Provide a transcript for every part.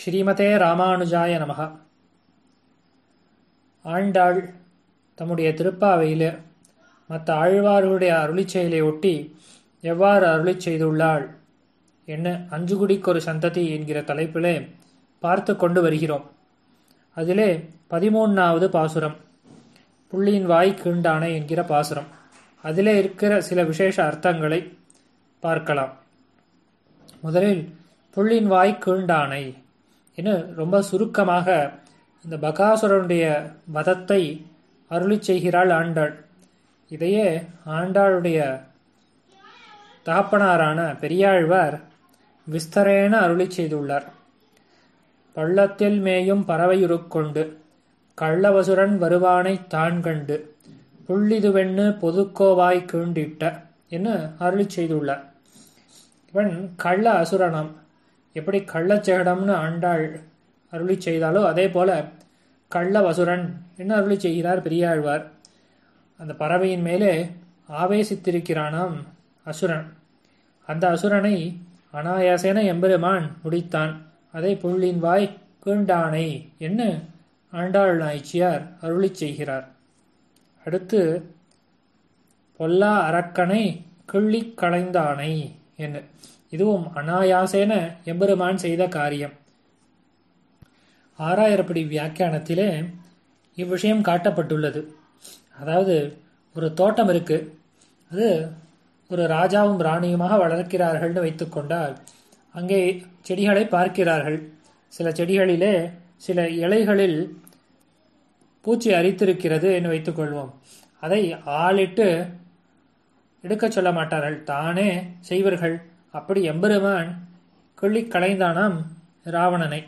ஸ்ரீமதே ராமானுஜாய நமகா ஆண்டாள் தம்முடைய திருப்பாவையில் மற்ற ஆழ்வார்களுடைய அருளிச் செயலை ஒட்டி எவ்வாறு அருளிச் செய்துள்ளாள் என்ன அஞ்சுகுடிக்கொரு சந்ததி என்கிற தலைப்பிலே பார்த்து கொண்டு வருகிறோம் அதிலே பதிமூணாவது பாசுரம் புள்ளியின் வாய் கீண்டானை என்கிற பாசுரம் அதிலே இருக்கிற சில விசேஷ அர்த்தங்களை பார்க்கலாம் முதலில் புள்ளின் வாய் கீண்டானை என்று ரொம்ப சுருக்கமாக இந்த பகாசுரனுடைய வதத்தை அருளி செய்கிறாள் ஆண்டாள் இதையே ஆண்டாளுடைய தகப்பனாரான பெரியாழ்வார் விஸ்தரேன அருளி செய்துள்ளார் பள்ளத்தில் மேயும் பறவையுருக்கொண்டு கள்ளவசுரன் வருவானை தான் கண்டு புள்ளிதுவெண்ணு பொதுக்கோவாய் கீண்டிட்ட என்று அருளி செய்துள்ளார் இவன் கள்ள அசுரனம் எப்படி கள்ளச்சேடம்னு ஆண்டாள் அருளி செய்தாலோ அதே போல கள்ள வசுரன் என்ன அருளி செய்கிறார் பெரியாழ்வார் அந்த பறவையின் மேலே ஆவேசித்திருக்கிறானாம் அசுரன் அந்த அசுரனை அனாயாசேன எம்பெருமான் முடித்தான் அதை புள்ளின் வாய் கீண்டானை என்ன ஆண்டாள் நாய்ச்சியார் அருளி செய்கிறார் அடுத்து பொல்லா அரக்கனை கிள்ளி களைந்தானை என்ன இதுவும் அனாயாசேன எம்பெருமான் செய்த காரியம் ஆறாயிரப்படி வியாக்கியானத்திலே இவ்விஷயம் காட்டப்பட்டுள்ளது அதாவது ஒரு தோட்டம் இருக்கு அது ஒரு ராஜாவும் ராணியுமாக வளர்க்கிறார்கள்னு வைத்துக்கொண்டால் அங்கே செடிகளை பார்க்கிறார்கள் சில செடிகளிலே சில இலைகளில் பூச்சி அரித்திருக்கிறது என்று வைத்துக்கொள்வோம் அதை ஆளிட்டு எடுக்க சொல்ல மாட்டார்கள் தானே செய்வர்கள் அப்படி எம்பெருமான் கிள்ளி களைந்தானாம் ராவணனை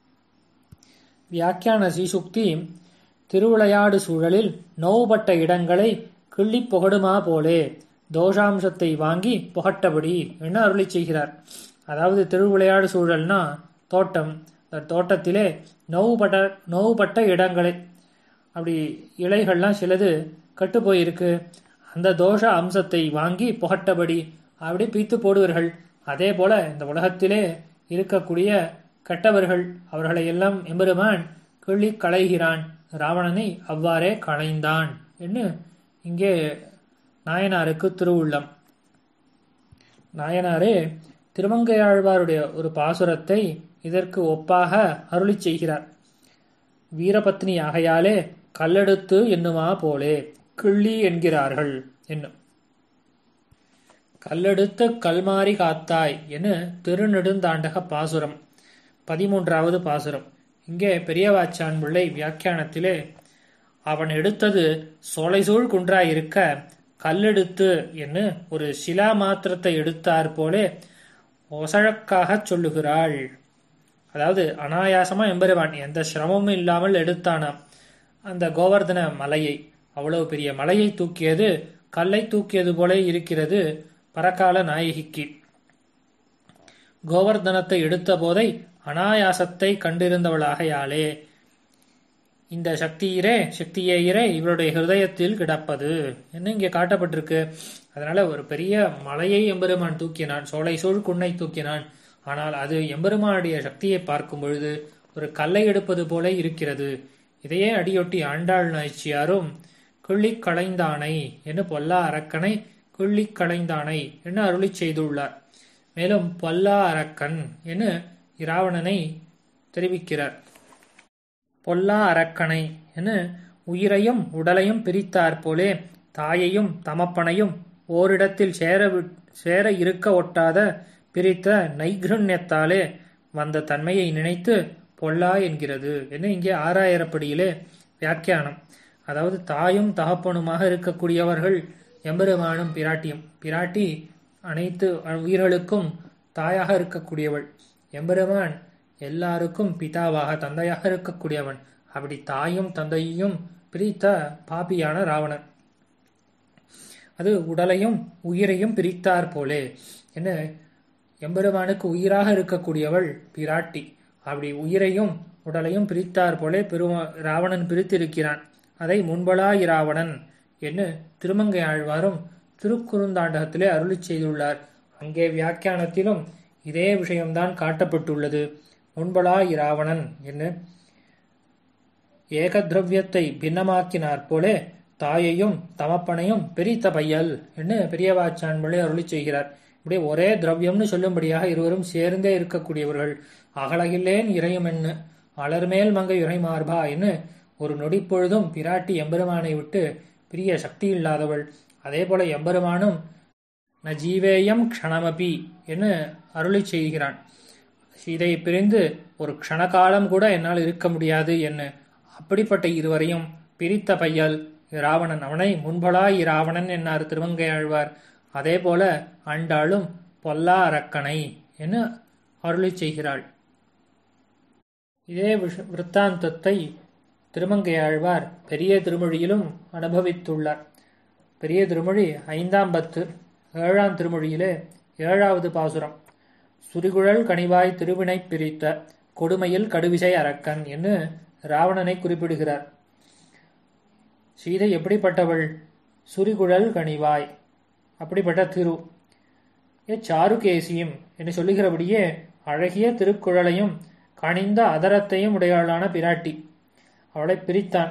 வியாக்கியான சீசுக்தி திருவிளையாடு சூழலில் நோவுபட்ட இடங்களை கிள்ளி புகடுமா போலே தோஷாம்சத்தை வாங்கி புகட்டபடி என அருளி செய்கிறார் அதாவது திருவிளையாடு சூழல்னா தோட்டம் அந்த தோட்டத்திலே நோவுபட்ட நோவுபட்ட இடங்களை அப்படி இலைகள்லாம் சிலது கட்டு போயிருக்கு அந்த தோஷ அம்சத்தை வாங்கி புகட்டபடி அப்படி பீத்து போடுவார்கள் அதே போல இந்த உலகத்திலே இருக்கக்கூடிய கெட்டவர்கள் அவர்களை எல்லாம் எம்பெருமான் கிள்ளி களைகிறான் ராவணனை அவ்வாறே களைந்தான் என்று இங்கே நாயனாருக்கு திருவுள்ளம் நாயனாரே திருமங்கையாழ்வாருடைய ஒரு பாசுரத்தை இதற்கு ஒப்பாக அருளி செய்கிறார் வீரபத்னி ஆகையாலே கல்லெடுத்து என்னுமா போலே கிள்ளி என்கிறார்கள் என்னும் கல்லெடுத்து கல்மாரி காத்தாய் என திருநெடுந்தாண்டக பாசுரம் பதிமூன்றாவது பாசுரம் இங்கே பெரியவாச்சான் பிள்ளை வியாக்கியானத்திலே அவன் எடுத்தது சோலைசூழ் குன்றாய் இருக்க கல்லெடுத்து என்று ஒரு சிலா மாத்திரத்தை எடுத்தார் போலே ஒசழக்காக சொல்லுகிறாள் அதாவது அனாயாசமா எம்பெருவான் எந்த சிரமமும் இல்லாமல் எடுத்தானாம் அந்த கோவர்தன மலையை அவ்வளவு பெரிய மலையை தூக்கியது கல்லை தூக்கியது போல இருக்கிறது பரகால நாயகிக்கு கோவர்தனத்தை எடுத்த போதை அனாயாசத்தை கண்டிருந்தவளாகையாலே இந்த சக்தியிரே சக்தியேயிரே இவருடைய ஹிருதயத்தில் கிடப்பது என்று இங்கே காட்டப்பட்டிருக்கு அதனால ஒரு பெரிய மலையை எம்பெருமான் தூக்கினான் சோலை சூழ் குன்னை தூக்கினான் ஆனால் அது எம்பெருமானுடைய சக்தியை பார்க்கும் பொழுது ஒரு கல்லை எடுப்பது போல இருக்கிறது இதையே அடியொட்டி ஆண்டாள் நாய்ச்சியாரும் கிள்ளி களைந்தானை என்று பொல்லா அரக்கனை கிள்ளி களைந்தானை என்று அருளி செய்துள்ளார் மேலும் பொல்லா அரக்கன் என்று இராவணனை தெரிவிக்கிறார் பொல்லா அரக்கனை என உயிரையும் உடலையும் பிரித்தாற் போலே தாயையும் தமப்பனையும் ஓரிடத்தில் சேர சேர இருக்க ஒட்டாத பிரித்த நைகிருண்யத்தாலே வந்த தன்மையை நினைத்து பொல்லா என்கிறது என இங்கே ஆறாயிரப்படியிலே வியாக்கியானம் அதாவது தாயும் தகப்பனுமாக இருக்கக்கூடியவர்கள் எம்பெருமானும் பிராட்டியும் பிராட்டி அனைத்து உயிர்களுக்கும் தாயாக இருக்கக்கூடியவள் எம்பெருமான் எல்லாருக்கும் பிதாவாக தந்தையாக இருக்கக்கூடியவன் அப்படி தாயும் தந்தையையும் பிரித்த பாப்பியான ராவணன் அது உடலையும் உயிரையும் பிரித்தார் போலே என்ன எம்பெருமானுக்கு உயிராக இருக்கக்கூடியவள் பிராட்டி அப்படி உயிரையும் உடலையும் பிரித்தார் போலே பெருமா ராவணன் பிரித்திருக்கிறான் அதை முன்பலா இராவணன் என்று திருமங்கை ஆழ்வாரும் திருக்குறுந்தாண்டகத்திலே அருளி செய்துள்ளார் அங்கே வியாக்கியானத்திலும் இதே விஷயம்தான் காட்டப்பட்டுள்ளது முன்பலா இராவணன் என்று ஏகதிரவியத்தை பின்னமாக்கினார் போலே தாயையும் தமப்பனையும் பிரித்த பையல் என்று பெரியவாச்சான் மொழி அருளி செய்கிறார் இப்படி ஒரே திரவியம்னு சொல்லும்படியாக இருவரும் சேர்ந்தே இருக்கக்கூடியவர்கள் அகலகில்லேன் இறையும் என்ன அலர்மேல் மங்கை இறை மார்பா என்று ஒரு நொடிப்பொழுதும் பிராட்டி எம்பெருமானை விட்டு பிரிய சக்தி இல்லாதவள் அதே போல எம்பெருமானும் ந ஜீவேயம் க்ஷணமபி என்று அருளி செய்கிறான் சீதையை பிரிந்து ஒரு க்ஷணகாலம் கூட என்னால் இருக்க முடியாது என்ன அப்படிப்பட்ட இருவரையும் பிரித்த பையல் இராவணன் அவனை முன்பலாய் இராவணன் என்னார் திருவங்கை ஆழ்வார் அதே போல ஆண்டாளும் பொல்லா அரக்கனை என அருளி செய்கிறாள் இதே விஷ- விருத்தாந்தத்தை திருமங்கை ஆழ்வார் பெரிய திருமொழியிலும் அனுபவித்துள்ளார் பெரிய திருமொழி ஐந்தாம் பத்து ஏழாம் திருமொழியிலே ஏழாவது பாசுரம் சுரிகுழல் கனிவாய் திருவினை பிரித்த கொடுமையில் கடுவிசை அரக்கன் என்று ராவணனை குறிப்பிடுகிறார் சீதை எப்படிப்பட்டவள் சுரிகுழல் கனிவாய் அப்படிப்பட்ட திரு ஏ சாருகேசியும் என்று சொல்லுகிறபடியே அழகிய திருக்குழலையும் கனிந்த அதரத்தையும் உடையவளான பிராட்டி அவளை பிரித்தான்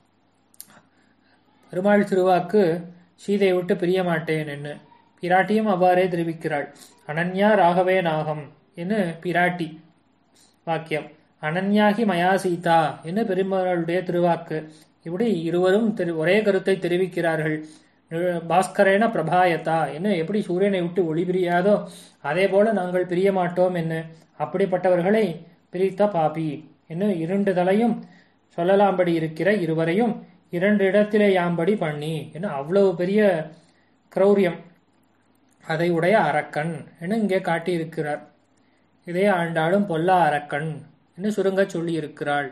பெருமாள் திருவாக்கு சீதையை விட்டு பிரிய மாட்டேன் என்று பிராட்டியும் அவ்வாறே தெரிவிக்கிறாள் அனன்யா ராகவே நாகம் என்று பிராட்டி வாக்கியம் அனன்யாகி மயா சீதா என்று பெருமாளுடைய திருவாக்கு இப்படி இருவரும் தெரி- ஒரே கருத்தை தெரிவிக்கிறார்கள் நி- பாஸ்கரேன பிரபாயத்தா என்ன எப்படி சூரியனை விட்டு ஒளி பிரியாதோ அதே போல நாங்கள் பிரிய மாட்டோம் என்ன அப்படிப்பட்டவர்களை பிரித்த பாபி என்ன இரண்டு தலையும் சொல்லலாம்படி இருக்கிற இருவரையும் இரண்டு இடத்திலே யாம்படி பண்ணி என்ன அவ்வளவு பெரிய கிரௌரியம் அதை உடைய அரக்கன் என இங்கே காட்டியிருக்கிறார் இதே ஆண்டாளும் பொல்லா அரக்கன் என்று சுருங்கச் சொல்லியிருக்கிறாள்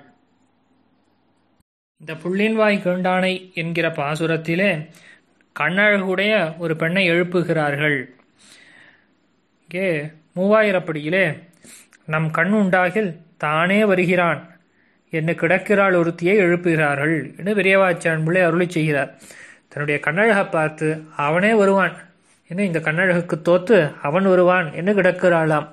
இந்த புள்ளின்வாய் கண்டானை என்கிற பாசுரத்திலே கண்ணழகுடைய ஒரு பெண்ணை எழுப்புகிறார்கள் இங்கே மூவாயிரப்படியிலே நம் கண் உண்டாகில் தானே வருகிறான் என்று கிடக்கிறாள் ஒருத்தியை எழுப்புகிறார்கள் என்று பெரியவாச்சான் பிள்ளை அருளி செய்கிறார் தன்னுடைய கண்ணழகை பார்த்து அவனே வருவான் என்று இந்த கண்ணழகுக்கு தோத்து அவன் வருவான் என்று கிடக்கிறாளாம்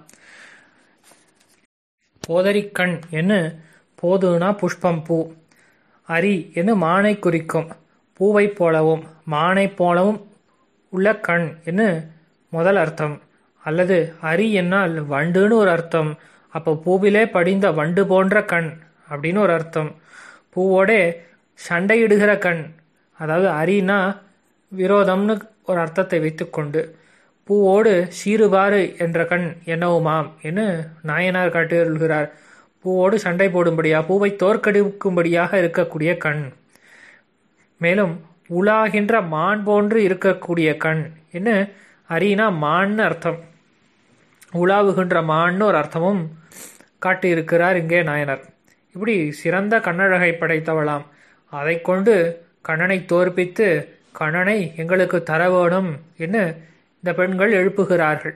போதரிக்கண் என்று போதுனா புஷ்பம் பூ அரி என்று மானை குறிக்கும் பூவைப் போலவும் மானைப் போலவும் உள்ள கண் என்று முதல் அர்த்தம் அல்லது அரி என்னால் வண்டுன்னு ஒரு அர்த்தம் அப்போ பூவிலே படிந்த வண்டு போன்ற கண் அப்படின்னு ஒரு அர்த்தம் பூவோடே சண்டையிடுகிற கண் அதாவது அரினா விரோதம்னு ஒரு அர்த்தத்தை வைத்துக்கொண்டு பூவோடு சீறுபாறு என்ற கண் என்னவுமாம் என்று நாயனார் காட்டியுள்கிறார் பூவோடு சண்டை போடும்படியா பூவை தோற்கடிக்கும்படியாக இருக்கக்கூடிய கண் மேலும் உலாகின்ற மான் போன்று இருக்கக்கூடிய கண் என்ன அரினா மான்னு அர்த்தம் உலாவுகின்ற மான்னு ஒரு அர்த்தமும் காட்டியிருக்கிறார் இங்கே நாயனர் இப்படி சிறந்த கண்ணழகை படைத்தவளாம் அதை கொண்டு கண்ணனை தோற்பித்து கண்ணனை எங்களுக்கு தர வேணும் என்று இந்த பெண்கள் எழுப்புகிறார்கள்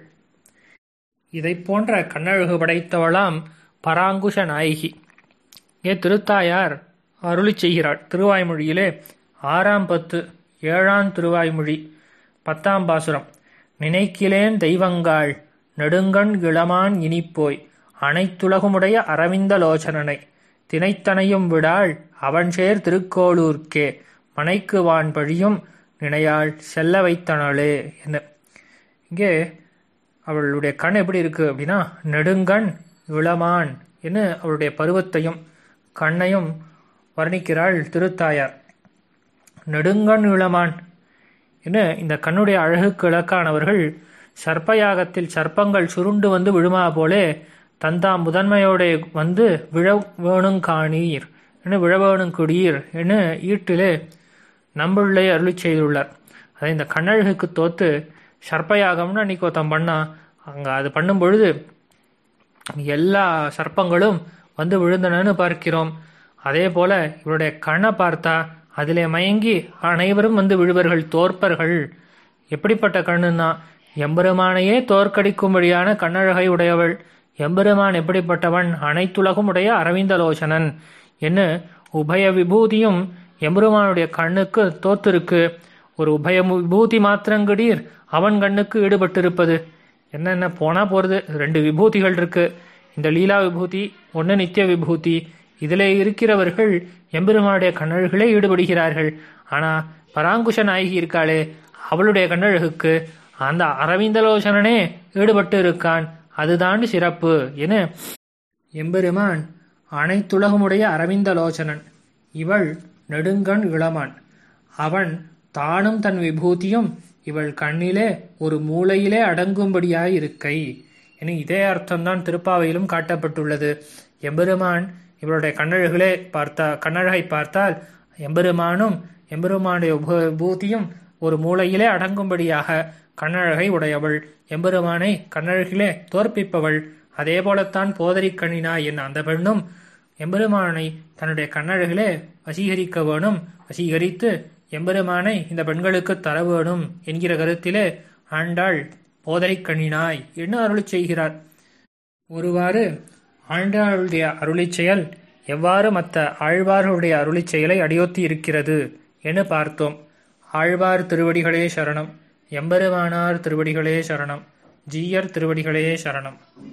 இதை போன்ற கண்ணழகு படைத்தவளாம் பராங்குஷ நாயகி ஏ திருத்தாயார் அருளி செய்கிறாள் திருவாய்மொழியிலே ஆறாம் பத்து ஏழாம் திருவாய்மொழி பத்தாம் பாசுரம் நினைக்கிலேன் தெய்வங்காள் நெடுங்கண் இளமான் இனிப்போய் அனைத்துலகுமுடைய அரவிந்தலோச்சனனை தினைத்தனையும் விடாள் அவன்சேர் திருக்கோளூர்க்கே மனைக்கு வான் பழியும் நினையாள் செல்ல வைத்தனளே என்ன இங்கே அவளுடைய கண் எப்படி இருக்கு அப்படின்னா நெடுங்கண் இளமான் என்று அவளுடைய பருவத்தையும் கண்ணையும் வர்ணிக்கிறாள் திருத்தாயார் நெடுங்கண் இளமான் என்று இந்த கண்ணுடைய அழகுக்கு இலக்கானவர்கள் சர்ப்பயாகத்தில் சர்ப்பங்கள் சுருண்டு வந்து விழுமா போலே தந்தாம் முதன்மையோட வந்து விழ வேணுங் காணீர் என்று விழ வேணுங் குடீர் என்று ஈட்டிலே நம்புள்ளே அருளி செய்துள்ளார் அதை இந்த கண்ணழகுக்கு தோத்து சர்ப்பயாகம்னு அன்னைக்கு ஒருத்தன் பண்ணா அங்கே அது பண்ணும் பொழுது எல்லா சர்ப்பங்களும் வந்து விழுந்தனன்னு பார்க்கிறோம் அதே போல இவருடைய கண்ணை பார்த்தா அதிலே மயங்கி அனைவரும் வந்து விழுவர்கள் தோற்பர்கள் எப்படிப்பட்ட கண்ணுன்னா எம்பெருமானையே தோற்கடிக்கும்படியான கண்ணழகை உடையவள் எம்பெருமான் எப்படிப்பட்டவன் அனைத்துலகும் உடைய அரவிந்தலோசனன் என்று உபய விபூதியும் எம்பெருமானுடைய கண்ணுக்கு தோத்திருக்கு ஒரு உபய விபூதி மாத்திரங்கடீர் அவன் கண்ணுக்கு ஈடுபட்டிருப்பது என்னென்ன போனா போறது ரெண்டு விபூதிகள் இருக்கு இந்த லீலா விபூதி ஒன்று நித்திய விபூதி இதில் இருக்கிறவர்கள் எம்பெருமானுடைய கண்ணழகிலே ஈடுபடுகிறார்கள் ஆனா பராங்குஷ நாயகி இருக்காளே அவளுடைய கண்ணழகுக்கு அந்த அரவிந்தலோசனனே ஈடுபட்டு இருக்கான் அதுதான் சிறப்பு என எம்பெருமான் அனைத்துலகமுடைய அரவிந்தலோச்சனன் இவள் நெடுங்கண் இளமான் அவன் தானும் தன் விபூதியும் இவள் கண்ணிலே ஒரு மூலையிலே அடங்கும்படியாயிருக்கை என இதே அர்த்தம்தான் திருப்பாவையிலும் காட்டப்பட்டுள்ளது எம்பெருமான் இவளுடைய கண்ணழகிலே பார்த்தா கண்ணழகை பார்த்தால் எம்பெருமானும் எம்பெருமானுடைய உப- விபூதியும் ஒரு மூலையிலே அடங்கும்படியாக கண்ணழகை உடையவள் எம்பெருமானை கண்ணழகிலே தோற்பிப்பவள் அதே போலத்தான் போதரிக் கண்ணினாய் என் அந்த பெண்ணும் எம்பெருமானை தன்னுடைய கண்ணழகிலே வசீகரிக்க வேணும் வசீகரித்து எம்பெருமானை இந்த பெண்களுக்கு தர வேணும் என்கிற கருத்திலே ஆண்டாள் போதரிக் கண்ணினாய் என்று அருளிச் செய்கிறார் ஒருவாறு ஆண்டாளுடைய அருளிச் செயல் எவ்வாறு மற்ற ஆழ்வார்களுடைய அருளிச் செயலை அடியொத்தி இருக்கிறது என பார்த்தோம் ஆழ்வார் திருவடிகளே சரணம் எம்பெருமானார் திருவடிகளே சரணம் ஜீயர் திருவடிகளே சரணம்